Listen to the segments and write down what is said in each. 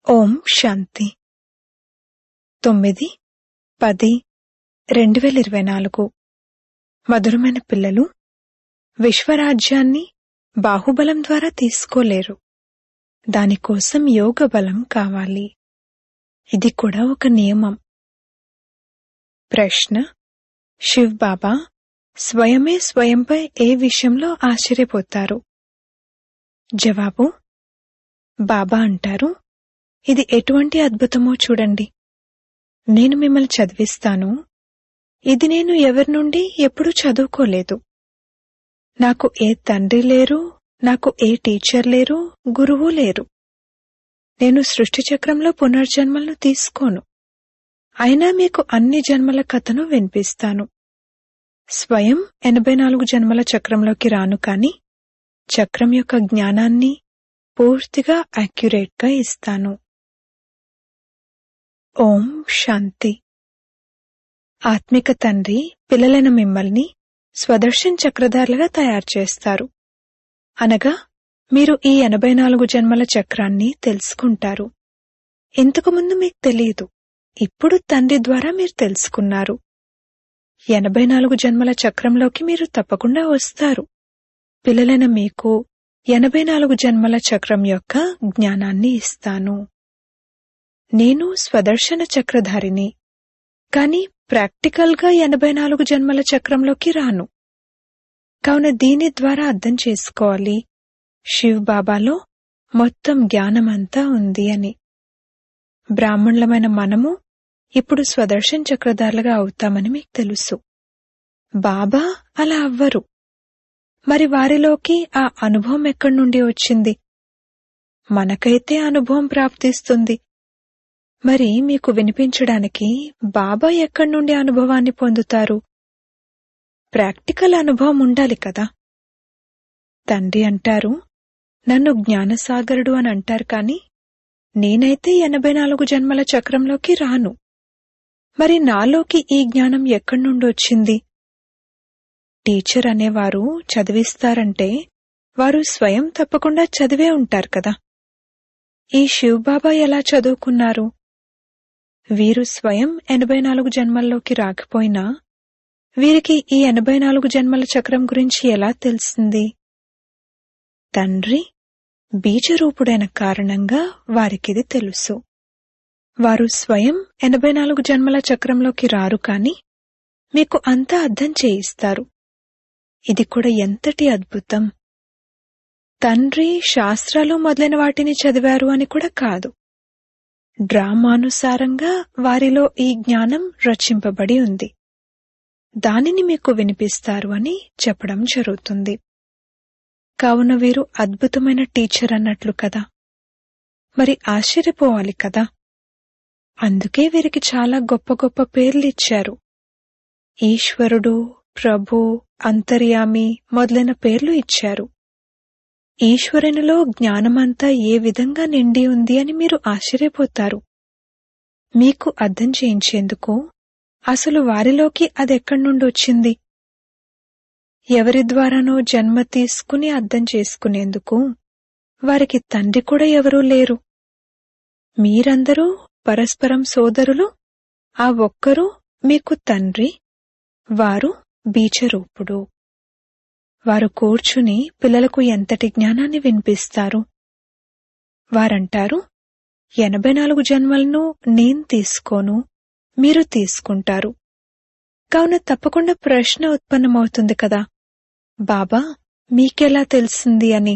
ఓం శాంతి తొమ్మిది పది రెండు వేల ఇరవై నాలుగు మధురమైన పిల్లలు విశ్వరాజ్యాన్ని బాహుబలం ద్వారా తీసుకోలేరు దానికోసం యోగ బలం కావాలి ఇది కూడా ఒక నియమం ప్రశ్న శివ్ బాబా స్వయమే స్వయంపై ఏ విషయంలో ఆశ్చర్యపోతారు జవాబు బాబా అంటారు ఇది ఎటువంటి అద్భుతమో చూడండి నేను మిమ్మల్ని చదివిస్తాను ఇది నేను ఎవరి నుండి ఎప్పుడూ చదువుకోలేదు నాకు ఏ తండ్రి లేరు నాకు ఏ టీచర్ లేరు గురువు లేరు నేను సృష్టి చక్రంలో పునర్జన్మలను తీసుకోను అయినా మీకు అన్ని జన్మల కథను వినిపిస్తాను స్వయం ఎనభై నాలుగు జన్మల చక్రంలోకి రాను కాని చక్రం యొక్క జ్ఞానాన్ని పూర్తిగా అక్యురేట్గా ఇస్తాను ఓం శాంతి ఆత్మిక తండ్రి పిల్లలైన మిమ్మల్ని స్వదర్శన్ చక్రధారులుగా తయారు చేస్తారు అనగా మీరు ఈ ఎనభై నాలుగు జన్మల చక్రాన్ని తెలుసుకుంటారు ఇంతకు ముందు మీకు తెలియదు ఇప్పుడు తండ్రి ద్వారా మీరు తెలుసుకున్నారు ఎనభై నాలుగు జన్మల చక్రంలోకి మీరు తప్పకుండా వస్తారు పిల్లలైన మీకు ఎనభై నాలుగు జన్మల చక్రం యొక్క జ్ఞానాన్ని ఇస్తాను నేను స్వదర్శన చక్రధారిని కాని ప్రాక్టికల్గా ఎనభై నాలుగు జన్మల చక్రంలోకి రాను కావున దీని ద్వారా అర్థం చేసుకోవాలి శివ్ బాబాలో మొత్తం జ్ఞానమంతా ఉంది అని బ్రాహ్మణులమైన మనము ఇప్పుడు స్వదర్శన్ చక్రధారులుగా అవుతామని మీకు తెలుసు బాబా అలా అవ్వరు మరి వారిలోకి ఆ అనుభవం ఎక్కడి నుండి వచ్చింది మనకైతే అనుభవం ప్రాప్తిస్తుంది మరి మీకు వినిపించడానికి బాబా ఎక్కడి నుండి అనుభవాన్ని పొందుతారు ప్రాక్టికల్ అనుభవం ఉండాలి కదా తండ్రి అంటారు నన్ను జ్ఞానసాగరుడు అని అంటారు కాని నేనైతే ఎనభై నాలుగు జన్మల చక్రంలోకి రాను మరి నాలోకి ఈ జ్ఞానం ఎక్కడి నుండి వచ్చింది టీచర్ అనేవారు చదివిస్తారంటే వారు స్వయం తప్పకుండా చదివే ఉంటారు కదా ఈ శివబాబా ఎలా చదువుకున్నారు వీరు స్వయం ఎనభై నాలుగు జన్మల్లోకి రాకపోయినా వీరికి ఈ ఎనభై నాలుగు జన్మల చక్రం గురించి ఎలా తెలిసింది తండ్రి బీజరూపుడైన కారణంగా వారికిది తెలుసు వారు స్వయం ఎనభై నాలుగు జన్మల చక్రంలోకి రారు కాని మీకు అంతా అర్థం చేయిస్తారు ఇది కూడా ఎంతటి అద్భుతం తండ్రి శాస్త్రాలు మొదలైన వాటిని చదివారు అని కూడా కాదు డ్రామానుసారంగా వారిలో ఈ జ్ఞానం రచింపబడి ఉంది దానిని మీకు వినిపిస్తారు అని చెప్పడం జరుగుతుంది కావున వీరు అద్భుతమైన టీచర్ అన్నట్లు కదా మరి ఆశ్చర్యపోవాలి కదా అందుకే వీరికి చాలా గొప్ప గొప్ప పేర్లు ఇచ్చారు ఈశ్వరుడు ప్రభు అంతర్యామి మొదలైన పేర్లు ఇచ్చారు ఈశ్వరునిలో జ్ఞానమంతా ఏ విధంగా నిండి ఉంది అని మీరు ఆశ్చర్యపోతారు మీకు అర్థం చేయించేందుకు అసలు వారిలోకి అదెక్కడి నుండి వచ్చింది ఎవరి ద్వారానో జన్మ తీసుకుని అర్థం చేసుకునేందుకు వారికి తండ్రి కూడా ఎవరూ లేరు మీరందరూ పరస్పరం సోదరులు ఆ ఒక్కరు మీకు తండ్రి వారు బీజరూపుడు వారు కూర్చుని పిల్లలకు ఎంతటి జ్ఞానాన్ని వినిపిస్తారు వారంటారు ఎనభై నాలుగు జన్మలను నేను తీసుకోను మీరు తీసుకుంటారు కావున తప్పకుండా ప్రశ్న ఉత్పన్నమవుతుంది కదా బాబా మీకెలా తెలిసింది అని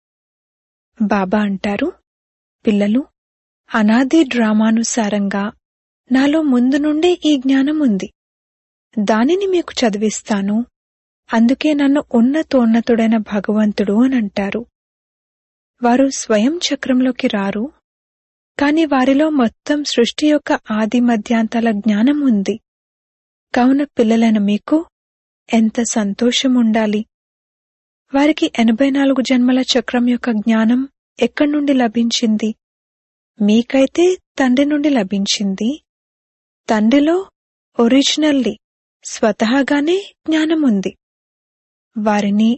బాబా అంటారు పిల్లలు అనాది డ్రామానుసారంగా నాలో ముందు నుండే ఈ జ్ఞానం ఉంది దానిని మీకు చదివిస్తాను అందుకే నన్ను ఉన్నతోన్నతుడైన భగవంతుడు అని అంటారు వారు స్వయం చక్రంలోకి రారు కాని వారిలో మొత్తం సృష్టి యొక్క ఆది మధ్యాంతాల జ్ఞానం ఉంది కావున పిల్లలైన మీకు ఎంత సంతోషం ఉండాలి వారికి ఎనభై నాలుగు జన్మల చక్రం యొక్క జ్ఞానం ఎక్కడి నుండి లభించింది మీకైతే తండ్రి నుండి లభించింది తండ్రిలో ఒరిజినల్లీ స్వతహాగానే జ్ఞానం ఉంది వారిని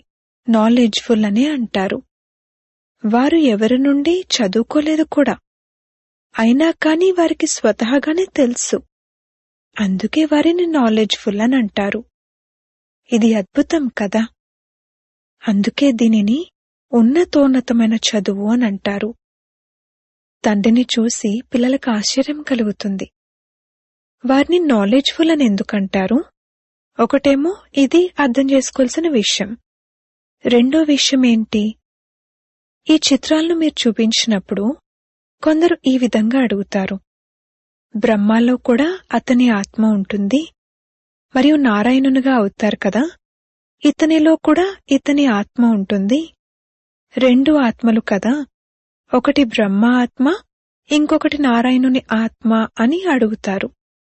నాలెడ్జ్ఫుల్ అనే అంటారు వారు ఎవరి నుండి చదువుకోలేదు కూడా అయినా కానీ వారికి స్వతహాగానే తెలుసు అందుకే వారిని నాలెడ్జ్ఫుల్ అని అంటారు ఇది అద్భుతం కదా అందుకే దీనిని ఉన్నతోన్నతమైన చదువు అని అంటారు తండ్రిని చూసి పిల్లలకు ఆశ్చర్యం కలుగుతుంది వారిని నాలెడ్జ్ఫుల్ అని ఎందుకంటారు ఒకటేమో ఇది అర్థం చేసుకోవాల్సిన విషయం రెండో విషయం ఏంటి ఈ చిత్రాలను మీరు చూపించినప్పుడు కొందరు ఈ విధంగా అడుగుతారు బ్రహ్మాలో కూడా అతని ఆత్మ ఉంటుంది మరియు నారాయణునిగా అవుతారు కదా ఇతనిలో కూడా ఇతని ఆత్మ ఉంటుంది రెండు ఆత్మలు కదా ఒకటి బ్రహ్మ ఆత్మ ఇంకొకటి నారాయణుని ఆత్మ అని అడుగుతారు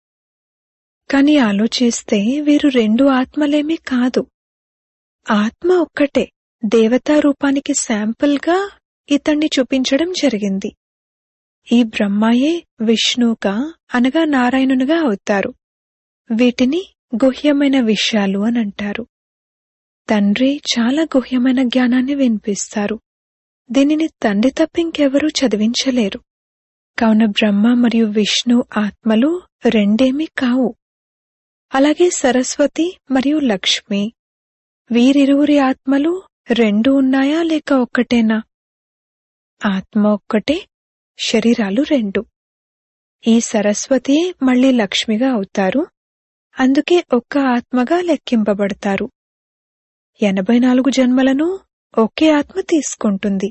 కాని ఆలోచిస్తే వీరు రెండు ఆత్మలేమీ కాదు ఆత్మ ఒక్కటే దేవతా రూపానికి శాంపుల్గా ఇతన్ని చూపించడం జరిగింది ఈ బ్రహ్మాయే విష్ణువుగా అనగా నారాయణునిగా అవుతారు వీటిని గుహ్యమైన విషయాలు అని అంటారు తండ్రి చాలా గుహ్యమైన జ్ఞానాన్ని వినిపిస్తారు దీనిని తండ్రి తప్ప ఇంకెవరూ చదివించలేరు కావున బ్రహ్మ మరియు విష్ణు ఆత్మలు రెండేమీ కావు అలాగే సరస్వతి మరియు లక్ష్మి వీరిరువురి ఆత్మలు రెండు ఉన్నాయా లేక ఒక్కటేనా ఆత్మ ఒక్కటే శరీరాలు రెండు ఈ సరస్వతియే మళ్ళీ లక్ష్మిగా అవుతారు అందుకే ఒక్క ఆత్మగా లెక్కింపబడతారు ఎనభై నాలుగు జన్మలను ఒకే ఆత్మ తీసుకుంటుంది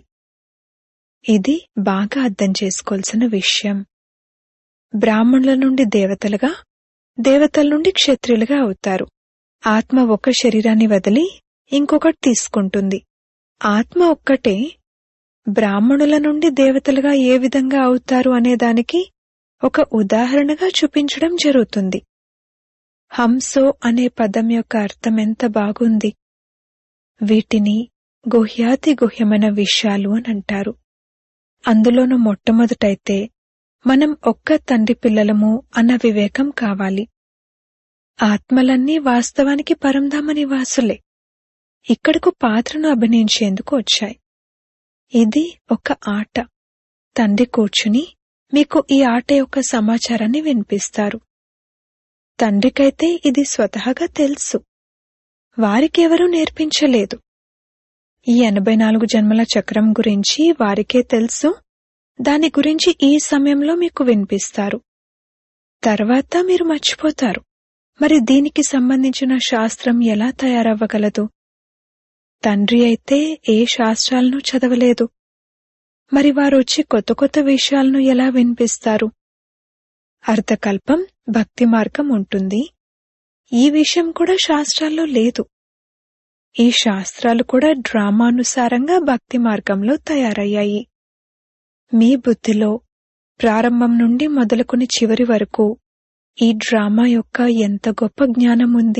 ఇది బాగా అర్థం చేసుకోవాల్సిన విషయం బ్రాహ్మణుల నుండి దేవతలుగా దేవతల నుండి క్షత్రియులుగా అవుతారు ఆత్మ ఒక శరీరాన్ని వదిలి ఇంకొకటి తీసుకుంటుంది ఆత్మ ఒక్కటే బ్రాహ్మణుల నుండి దేవతలుగా ఏ విధంగా అవుతారు అనేదానికి ఒక ఉదాహరణగా చూపించడం జరుగుతుంది హంసో అనే పదం యొక్క అర్థం ఎంత బాగుంది వీటిని గుహ్యాతి గుహ్యమైన విషయాలు అని అంటారు అందులోనూ మొట్టమొదటైతే మనం ఒక్క తండ్రి పిల్లలము అన్న వివేకం కావాలి ఆత్మలన్నీ వాస్తవానికి పరంధామ నివాసులే ఇక్కడకు పాత్రను అభినయించేందుకు వచ్చాయి ఇది ఒక ఆట తండ్రి కూర్చుని మీకు ఈ ఆట యొక్క సమాచారాన్ని వినిపిస్తారు తండ్రికైతే ఇది స్వతహాగా తెలుసు వారికెవరూ నేర్పించలేదు ఈ ఎనభై నాలుగు జన్మల చక్రం గురించి వారికే తెలుసు దాని గురించి ఈ సమయంలో మీకు వినిపిస్తారు తర్వాత మీరు మర్చిపోతారు మరి దీనికి సంబంధించిన శాస్త్రం ఎలా తయారవ్వగలదు తండ్రి అయితే ఏ శాస్త్రాలను చదవలేదు మరి వారొచ్చి కొత్త కొత్త విషయాలను ఎలా వినిపిస్తారు అర్థకల్పం భక్తి మార్గం ఉంటుంది ఈ విషయం కూడా శాస్త్రాల్లో లేదు ఈ శాస్త్రాలు కూడా డ్రామానుసారంగా భక్తి మార్గంలో తయారయ్యాయి మీ బుద్ధిలో ప్రారంభం నుండి మొదలుకొని చివరి వరకు ఈ డ్రామా యొక్క ఎంత గొప్ప జ్ఞానం ఉంది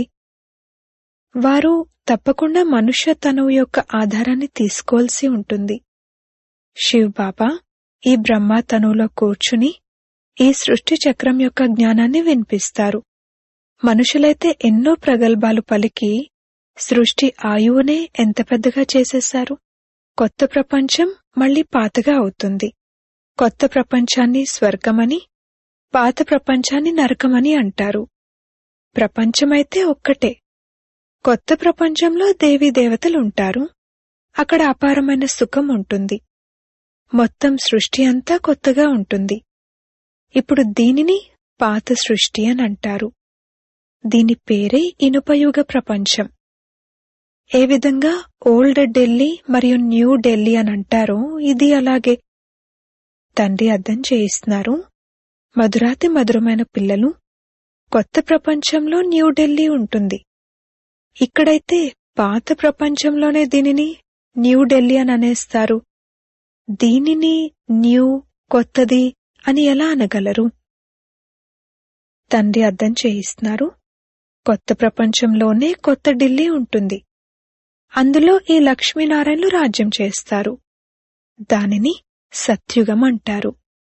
వారు తప్పకుండా మనుష్య తనువు యొక్క ఆధారాన్ని తీసుకోవాల్సి ఉంటుంది శివ్ బాబా ఈ బ్రహ్మ తనువులో కూర్చుని ఈ సృష్టి చక్రం యొక్క జ్ఞానాన్ని వినిపిస్తారు మనుషులైతే ఎన్నో ప్రగల్భాలు పలికి సృష్టి ఆయువునే ఎంత పెద్దగా చేసేశారు కొత్త ప్రపంచం మళ్ళీ పాతగా అవుతుంది కొత్త ప్రపంచాన్ని స్వర్గమని పాత ప్రపంచాన్ని నరకమని అంటారు ప్రపంచమైతే ఒక్కటే కొత్త ప్రపంచంలో దేవీ దేవతలు ఉంటారు అక్కడ అపారమైన సుఖం ఉంటుంది మొత్తం సృష్టి అంతా కొత్తగా ఉంటుంది ఇప్పుడు దీనిని పాత సృష్టి అని అంటారు దీని పేరే ఇనుపయుగ ప్రపంచం ఏ విధంగా ఓల్డ్ ఢిల్లీ మరియు న్యూ ఢిల్లీ అని అంటారో ఇది అలాగే తండ్రి అర్థం చేయిస్తున్నారు మధురాతి మధురమైన పిల్లలు కొత్త ప్రపంచంలో న్యూ ఢిల్లీ ఉంటుంది ఇక్కడైతే పాత ప్రపంచంలోనే దీనిని న్యూ ఢిల్లీ అని అనేస్తారు దీనిని న్యూ కొత్తది అని ఎలా అనగలరు తండ్రి అర్థం చేయిస్తున్నారు కొత్త ప్రపంచంలోనే కొత్త ఢిల్లీ ఉంటుంది అందులో ఈ లక్ష్మీనారాయణలు రాజ్యం చేస్తారు దానిని సత్యుగం అంటారు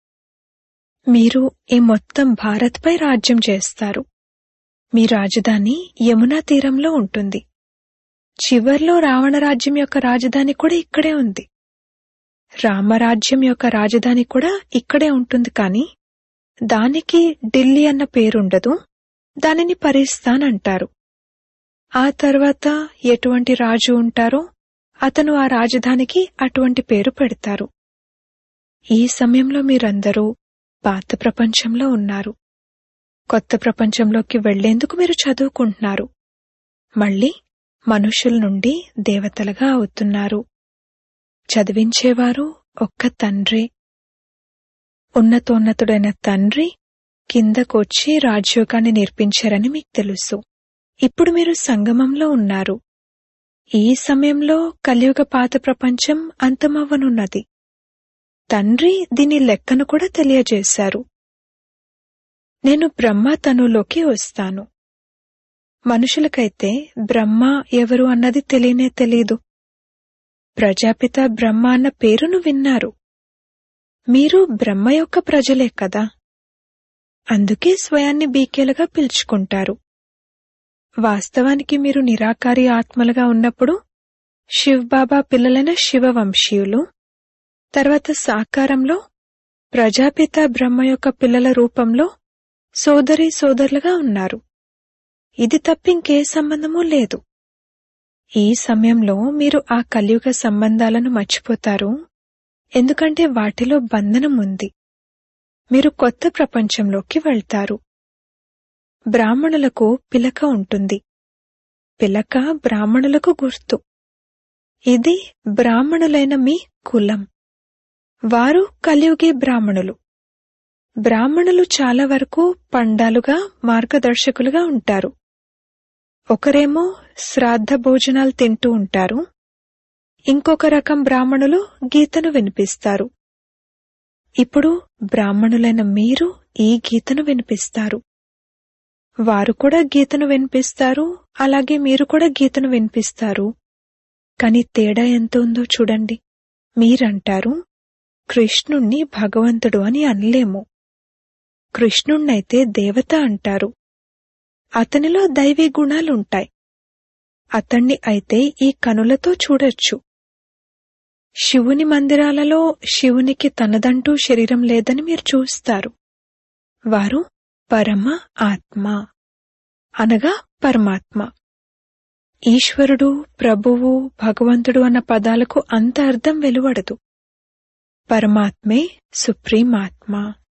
మీరు ఈ మొత్తం భారత్పై రాజ్యం చేస్తారు మీ రాజధాని యమునా తీరంలో ఉంటుంది చివర్లో రావణ రాజ్యం యొక్క రాజధాని కూడా ఇక్కడే ఉంది రామరాజ్యం యొక్క రాజధాని కూడా ఇక్కడే ఉంటుంది కాని దానికి ఢిల్లీ అన్న పేరుండదు దానిని పరిస్తాన్ అంటారు ఆ తర్వాత ఎటువంటి రాజు ఉంటారో అతను ఆ రాజధానికి అటువంటి పేరు పెడతారు ఈ సమయంలో మీరందరూ పాత ప్రపంచంలో ఉన్నారు కొత్త ప్రపంచంలోకి వెళ్లేందుకు మీరు చదువుకుంటున్నారు మళ్ళీ మనుషుల నుండి దేవతలుగా అవుతున్నారు చదివించేవారు ఒక్క తండ్రే ఉన్నతోన్నతుడైన తండ్రి కిందకొచ్చి రాజయోగాన్ని నేర్పించారని మీకు తెలుసు ఇప్పుడు మీరు సంగమంలో ఉన్నారు ఈ సమయంలో కలియుగ పాత ప్రపంచం అంతమవ్వనున్నది తండ్రి దీని లెక్కను కూడా తెలియజేశారు నేను బ్రహ్మ తనులోకి వస్తాను మనుషులకైతే బ్రహ్మ ఎవరు అన్నది తెలియనే తెలీదు ప్రజాపిత బ్రహ్మ అన్న పేరును విన్నారు మీరు బ్రహ్మ యొక్క ప్రజలే కదా అందుకే స్వయాన్ని బీకేలుగా పిలుచుకుంటారు వాస్తవానికి మీరు నిరాకారి ఆత్మలుగా ఉన్నప్పుడు శివ్బాబా పిల్లలైన శివవంశీయులు తర్వాత సాకారంలో ప్రజాపిత బ్రహ్మ యొక్క పిల్లల రూపంలో సోదరి సోదరులుగా ఉన్నారు ఇది తప్పింకే సంబంధమూ లేదు ఈ సమయంలో మీరు ఆ కలియుగ సంబంధాలను మర్చిపోతారు ఎందుకంటే వాటిలో బంధనం ఉంది మీరు కొత్త ప్రపంచంలోకి వెళ్తారు బ్రాహ్మణులకు పిలక ఉంటుంది పిలక బ్రాహ్మణులకు గుర్తు ఇది బ్రాహ్మణులైన మీ కులం వారు కలియుగి బ్రాహ్మణులు బ్రాహ్మణులు చాలా వరకు పండాలుగా మార్గదర్శకులుగా ఉంటారు ఒకరేమో శ్రాద్ధ భోజనాలు తింటూ ఉంటారు ఇంకొక రకం బ్రాహ్మణులు గీతను వినిపిస్తారు ఇప్పుడు బ్రాహ్మణులైన మీరు ఈ గీతను వినిపిస్తారు వారు కూడా గీతను వినిపిస్తారు అలాగే మీరు కూడా గీతను వినిపిస్తారు కాని తేడా ఎంత ఉందో చూడండి మీరంటారు కృష్ణుణ్ణి భగవంతుడు అని అనలేము కృష్ణుణ్ణైతే దేవత అంటారు అతనిలో దైవీ గుణాలుంటాయి అతణ్ణి అయితే ఈ కనులతో చూడొచ్చు శివుని మందిరాలలో శివునికి తనదంటూ శరీరం లేదని మీరు చూస్తారు వారు పరమ ఆత్మ అనగా పరమాత్మ ఈశ్వరుడు ప్రభువు భగవంతుడు అన్న పదాలకు అంత అర్థం వెలువడదు పరమాత్మే సుప్రీం ఆత్మ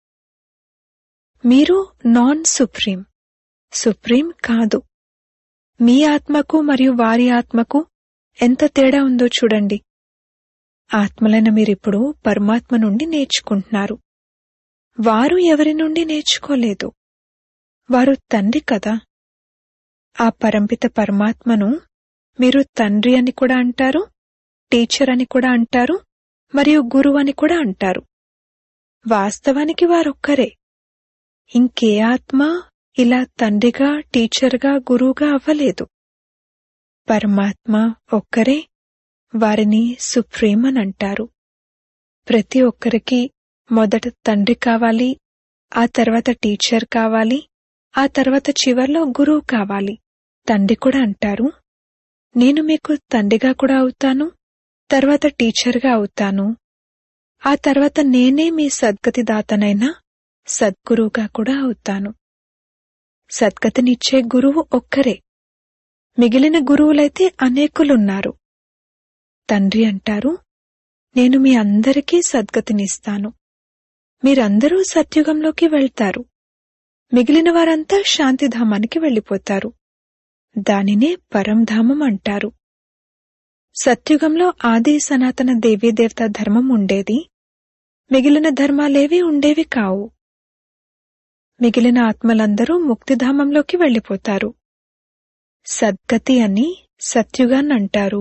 మీరు నాన్ సుప్రీం సుప్రీం కాదు మీ ఆత్మకు మరియు వారి ఆత్మకు ఎంత తేడా ఉందో చూడండి ఆత్మలైన మీరిప్పుడు పరమాత్మ నుండి నేర్చుకుంటున్నారు వారు ఎవరి నుండి నేర్చుకోలేదు వారు తండ్రి కదా ఆ పరంపిత పరమాత్మను మీరు తండ్రి అని కూడా అంటారు టీచర్ అని కూడా అంటారు మరియు గురువు అని కూడా అంటారు వాస్తవానికి వారొక్కరే ఇంకే ఆత్మ ఇలా తండ్రిగా టీచర్గా గురువుగా అవ్వలేదు పరమాత్మ ఒక్కరే వారిని సుప్రీం అని అంటారు ప్రతి ఒక్కరికి మొదట తండ్రి కావాలి ఆ తర్వాత టీచర్ కావాలి ఆ తర్వాత చివర్లో గురువు కావాలి తండ్రి కూడా అంటారు నేను మీకు తండ్రిగా కూడా అవుతాను తర్వాత టీచర్గా అవుతాను ఆ తర్వాత నేనే మీ సద్గతి దాతనైన సద్గురువుగా కూడా అవుతాను సద్గతినిచ్చే గురువు ఒక్కరే మిగిలిన గురువులైతే అనేకులున్నారు తండ్రి అంటారు నేను మీ అందరికీ సద్గతినిస్తాను మీరందరూ సత్యుగంలోకి వెళ్తారు మిగిలిన వారంతా శాంతిధామానికి వెళ్ళిపోతారు దానినే పరంధామం అంటారు సత్యుగంలో ఆది సనాతన దేవీదేవత ధర్మం ఉండేది మిగిలిన ధర్మాలేవీ ఉండేవి కావు మిగిలిన ఆత్మలందరూ ముక్తిధామంలోకి వెళ్ళిపోతారు సద్గతి అని సత్యుగాన్నంటారు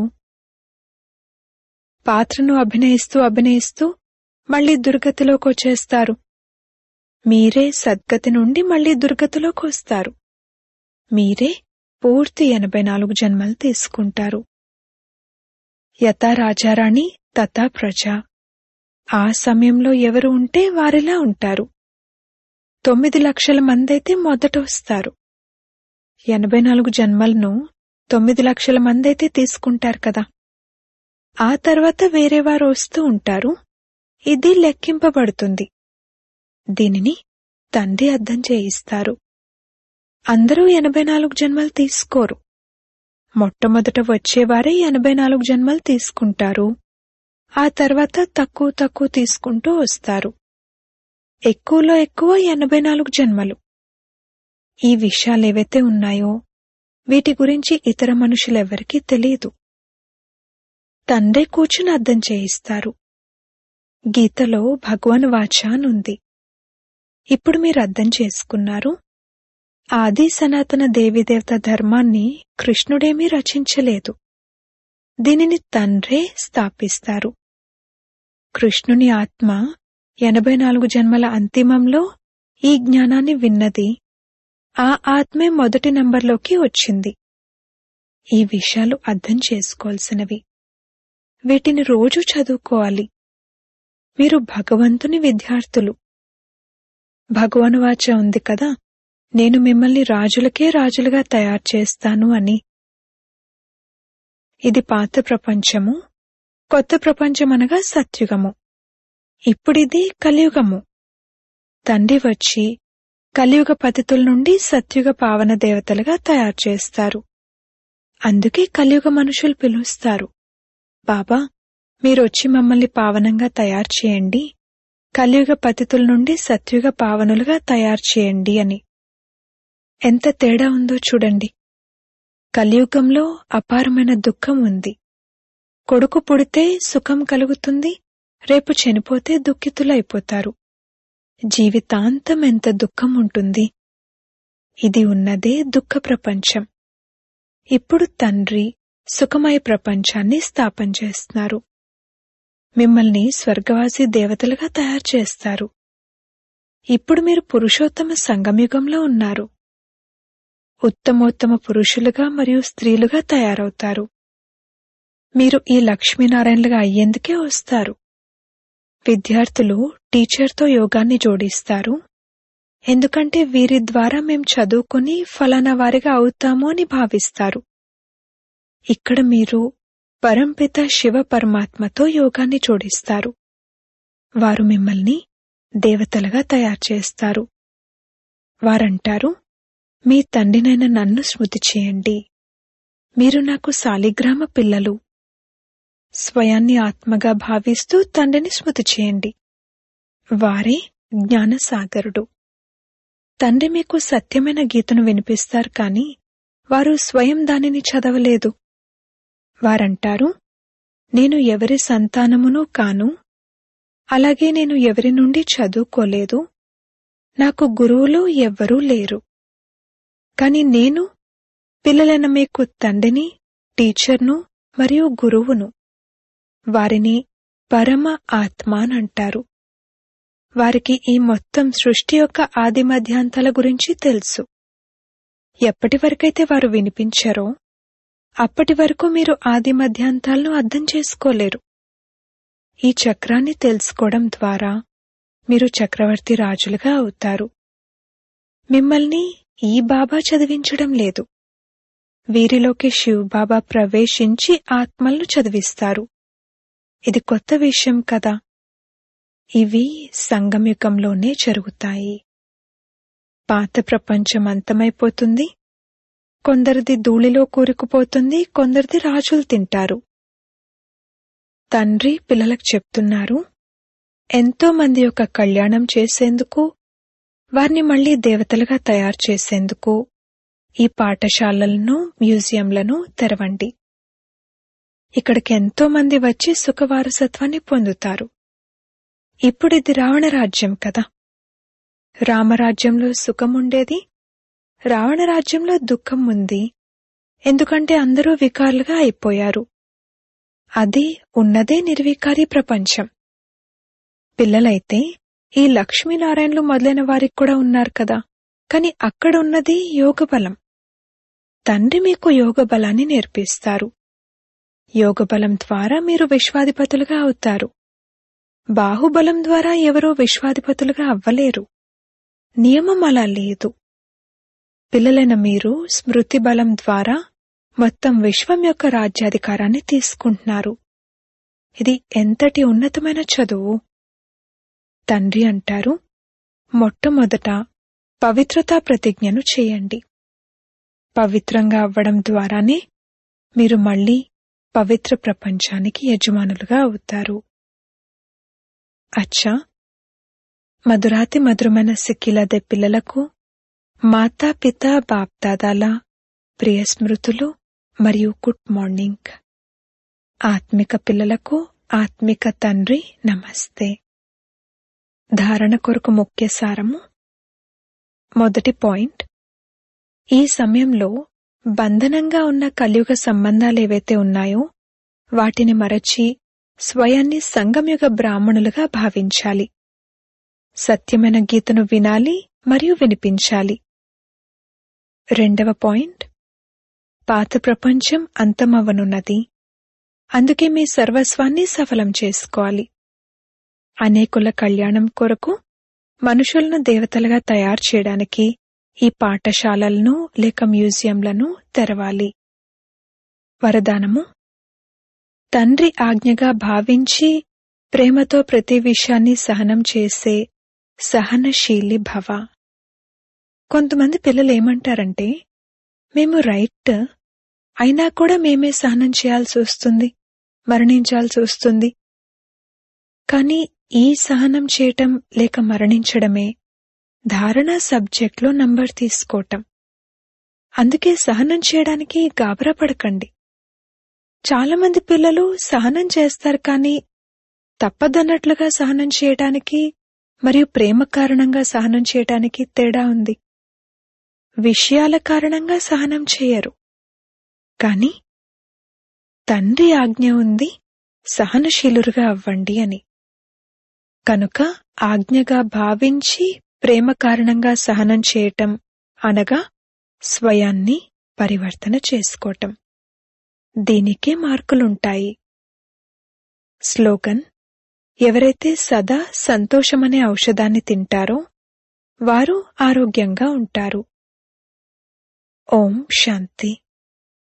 పాత్రను అభినయిస్తూ అభినయిస్తూ మళ్ళీ దుర్గతిలోకి వచ్చేస్తారు మీరే సద్గతి నుండి మళ్ళీ దుర్గతిలోకి వస్తారు మీరే పూర్తి ఎనభై నాలుగు జన్మలు తీసుకుంటారు యథా రాజారాణి తథా ప్రజ ఆ సమయంలో ఎవరు ఉంటే వారిలా ఉంటారు తొమ్మిది లక్షల మందైతే మొదట వస్తారు ఎనభై నాలుగు జన్మలను తొమ్మిది లక్షల మందైతే తీసుకుంటారు కదా ఆ తర్వాత వేరే వారు వస్తూ ఉంటారు ఇది లెక్కింపబడుతుంది దీనిని తండ్రి అర్థం చేయిస్తారు అందరూ ఎనభై నాలుగు జన్మలు తీసుకోరు మొట్టమొదట వచ్చేవారే ఎనభై నాలుగు జన్మలు తీసుకుంటారు ఆ తర్వాత తక్కువ తక్కువ తీసుకుంటూ వస్తారు ఎక్కువలో ఎక్కువ ఎనభై నాలుగు జన్మలు ఈ విషయాలేవైతే ఉన్నాయో వీటి గురించి ఇతర మనుషులెవ్వరికీ తెలియదు తండ్రే కూర్చుని అర్థం చేయిస్తారు గీతలో భగవాన్ వాచ అనుంది ఇప్పుడు మీరు అర్థం చేసుకున్నారు ఆది సనాతన దేవీదేవత ధర్మాన్ని కృష్ణుడేమీ రచించలేదు దీనిని తండ్రే స్థాపిస్తారు కృష్ణుని ఆత్మ ఎనభై నాలుగు జన్మల అంతిమంలో ఈ జ్ఞానాన్ని విన్నది ఆ ఆత్మే మొదటి నంబర్లోకి వచ్చింది ఈ విషయాలు అర్థం చేసుకోవాల్సినవి వీటిని రోజు చదువుకోవాలి మీరు భగవంతుని విద్యార్థులు భగవనువాచ ఉంది కదా నేను మిమ్మల్ని రాజులకే రాజులుగా తయారు చేస్తాను అని ఇది పాత ప్రపంచము కొత్త ప్రపంచమనగా సత్యుగము ఇప్పుడిది కలియుగము తండ్రి వచ్చి కలియుగ పతితుల నుండి సత్యుగ పావన దేవతలుగా తయారు చేస్తారు అందుకే కలియుగ మనుషులు పిలుస్తారు బాబా మీరొచ్చి మమ్మల్ని పావనంగా తయారు చేయండి కలియుగ పతితుల నుండి సత్యుగ పావనులుగా తయారు చేయండి అని ఎంత తేడా ఉందో చూడండి కలియుగంలో అపారమైన దుఃఖం ఉంది కొడుకు పుడితే సుఖం కలుగుతుంది రేపు చనిపోతే దుఃఖితులైపోతారు జీవితాంతం ఎంత దుఃఖం ఉంటుంది ఇది ఉన్నదే దుఃఖ ప్రపంచం ఇప్పుడు తండ్రి సుఖమయ ప్రపంచాన్ని స్థాపన చేస్తున్నారు మిమ్మల్ని స్వర్గవాసి దేవతలుగా తయారు చేస్తారు ఇప్పుడు మీరు పురుషోత్తమ సంగమయుగంలో ఉన్నారు ఉత్తమోత్తమ పురుషులుగా మరియు స్త్రీలుగా తయారవుతారు మీరు ఈ లక్ష్మీనారాయణలుగా అయ్యేందుకే వస్తారు విద్యార్థులు టీచర్తో యోగాన్ని జోడిస్తారు ఎందుకంటే వీరి ద్వారా మేం చదువుకుని ఫలానా వారిగా అవుతాము అని భావిస్తారు ఇక్కడ మీరు పరంపిత శివ పరమాత్మతో యోగాన్ని జోడిస్తారు వారు మిమ్మల్ని దేవతలుగా తయారు చేస్తారు వారంటారు మీ తండ్రినైన నన్ను స్మృతి చేయండి మీరు నాకు సాలిగ్రామ పిల్లలు స్వయాన్ని ఆత్మగా భావిస్తూ తండ్రిని స్మృతి చేయండి వారే జ్ఞానసాగరుడు తండ్రి మీకు సత్యమైన గీతను వినిపిస్తారు కాని వారు స్వయం దానిని చదవలేదు వారంటారు నేను ఎవరి సంతానమును కాను అలాగే నేను ఎవరి నుండి చదువుకోలేదు నాకు గురువులు ఎవ్వరూ లేరు కాని నేను పిల్లలైన మీకు తండ్రిని టీచర్ను మరియు గురువును వారిని పరమ ఆత్మ అంటారు వారికి ఈ మొత్తం సృష్టి యొక్క ఆది మధ్యాంతాల గురించి తెలుసు ఎప్పటి వరకైతే వారు వినిపించారో అప్పటి వరకు మీరు ఆది మధ్యాంతాలను అర్థం చేసుకోలేరు ఈ చక్రాన్ని తెలుసుకోవడం ద్వారా మీరు చక్రవర్తి రాజులుగా అవుతారు మిమ్మల్ని ఈ బాబా చదివించడం లేదు వీరిలోకి శివ్ బాబా ప్రవేశించి ఆత్మలను చదివిస్తారు ఇది కొత్త విషయం కదా ఇవి సంగమయుగంలోనే జరుగుతాయి పాత ప్రపంచం అంతమైపోతుంది కొందరిది ధూళిలో కూరుకుపోతుంది కొందరిది రాజులు తింటారు తండ్రి పిల్లలకు చెప్తున్నారు ఎంతో మంది యొక్క కళ్యాణం చేసేందుకు వారిని మళ్లీ దేవతలుగా తయారు చేసేందుకు ఈ పాఠశాలలను మ్యూజియంలను తెరవండి ఇక్కడికి ఎంతో మంది వచ్చి సుఖవారసత్వాన్ని పొందుతారు ఇప్పుడు ఇది రావణ రాజ్యం కదా రామరాజ్యంలో సుఖముండేది రావణ రాజ్యంలో దుఃఖం ఉంది ఎందుకంటే అందరూ వికారులుగా అయిపోయారు అది ఉన్నదే నిర్వికారి ప్రపంచం పిల్లలైతే ఈ లక్ష్మీనారాయణలు మొదలైన వారికి కూడా ఉన్నారు కదా కాని అక్కడ ఉన్నది యోగ బలం తండ్రి మీకు యోగ బలాన్ని నేర్పిస్తారు యోగ బలం ద్వారా మీరు విశ్వాధిపతులుగా అవుతారు బాహుబలం ద్వారా ఎవరో విశ్వాధిపతులుగా అవ్వలేరు నియమం అలా లేదు పిల్లలైన మీరు స్మృతి బలం ద్వారా మొత్తం విశ్వం యొక్క రాజ్యాధికారాన్ని తీసుకుంటున్నారు ఇది ఎంతటి ఉన్నతమైన చదువు తండ్రి అంటారు మొట్టమొదట పవిత్రతా ప్రతిజ్ఞను చేయండి పవిత్రంగా అవ్వడం ద్వారానే మీరు మళ్ళీ పవిత్ర ప్రపంచానికి యజమానులుగా అవుతారు అచ్చా మధురాతి మధురమైన సిక్కిలదే పిల్లలకు మాతా పిత బాప్దాదాల ప్రియ స్మృతులు మరియు గుడ్ మార్నింగ్ ఆత్మిక పిల్లలకు ఆత్మిక తండ్రి నమస్తే ధారణ కొరకు ముఖ్య సారము మొదటి పాయింట్ ఈ సమయంలో బంధనంగా ఉన్న కలియుగ సంబంధాలు ఏవైతే ఉన్నాయో వాటిని మరచి స్వయాన్ని సంగమయుగ బ్రాహ్మణులుగా భావించాలి సత్యమైన గీతను వినాలి మరియు వినిపించాలి రెండవ పాయింట్ పాత ప్రపంచం అంతమవ్వనున్నది అందుకే మీ సర్వస్వాన్ని సఫలం చేసుకోవాలి అనేకుల కళ్యాణం కొరకు మనుషులను దేవతలుగా తయారు చేయడానికి ఈ పాఠశాలలను లేక మ్యూజియంలను తెరవాలి వరదానము తండ్రి ఆజ్ఞగా భావించి ప్రేమతో ప్రతి విషయాన్ని సహనం చేసే సహనశీలి భవ కొంతమంది పిల్లలు ఏమంటారంటే మేము రైట్ అయినా కూడా మేమే సహనం చేయాల్సి వస్తుంది మరణించాల్సి వస్తుంది కానీ ఈ సహనం చేయటం లేక మరణించడమే ధారణ సబ్జెక్ట్లో నంబర్ తీసుకోవటం అందుకే సహనం చేయడానికి గాబరా పడకండి చాలామంది పిల్లలు సహనం చేస్తారు కానీ తప్పదన్నట్లుగా సహనం చేయటానికి మరియు ప్రేమ కారణంగా సహనం చేయటానికి తేడా ఉంది విషయాల కారణంగా సహనం చేయరు కాని తండ్రి ఆజ్ఞ ఉంది సహనశీలురుగా అవ్వండి అని కనుక ఆజ్ఞగా భావించి ప్రేమ కారణంగా సహనం చేయటం అనగా స్వయాన్ని పరివర్తన చేసుకోవటం దీనికే మార్కులుంటాయి స్లోగన్ ఎవరైతే సదా సంతోషమనే ఔషధాన్ని తింటారో వారు ఆరోగ్యంగా ఉంటారు ఓం శాంతి